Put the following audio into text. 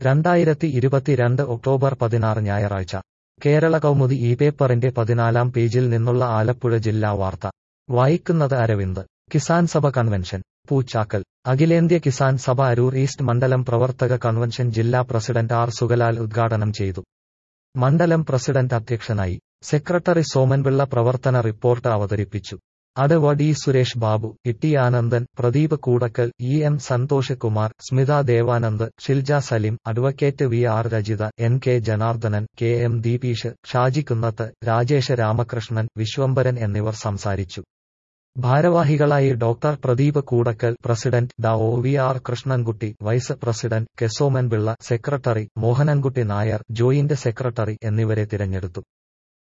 രണ്ടായിരത്തി ഇരുപത്തിരണ്ട് ഒക്ടോബർ പതിനാറ് ഞായറാഴ്ച കേരള കൗമുദി ഈ പേപ്പറിന്റെ പതിനാലാം പേജിൽ നിന്നുള്ള ആലപ്പുഴ ജില്ലാ വാർത്ത വായിക്കുന്നത് അരവിന്ദ് കിസാൻ സഭ കൺവെൻഷൻ പൂച്ചാക്കൽ അഖിലേന്ത്യ കിസാൻ സഭ അരൂർ ഈസ്റ്റ് മണ്ഡലം പ്രവർത്തക കൺവെൻഷൻ ജില്ലാ പ്രസിഡന്റ് ആർ സുഗലാൽ ഉദ്ഘാടനം ചെയ്തു മണ്ഡലം പ്രസിഡന്റ് അധ്യക്ഷനായി സെക്രട്ടറി സോമൻപിള്ള പ്രവർത്തന റിപ്പോർട്ട് അവതരിപ്പിച്ചു അടവ ഡി സുരേഷ് ബാബു ഇട്ടി Anandan Pradeep കൂടക്കൽ E M Santhosh Kumar Smitha Devanand ഷിൽജ Salim advocate V R Rajitha N K Janardhanan K M ദീപീഷ് Shaji കുന്നത്ത് രാജേഷ രാമകൃഷ്ണൻ വിശ്വംഭരൻ എന്നിവർ സംസാരിച്ചു ഭാരവാഹികളായി ഡോക്ടർ പ്രദീപ് കൂടക്കൽ പ്രസിഡന്റ് ഡ O V R Krishnankutty vice president കെസോമൻ Pillai secretary മോഹനൻകുട്ടി Nair joint secretary എന്നിവരെ തിരഞ്ഞെടുത്തു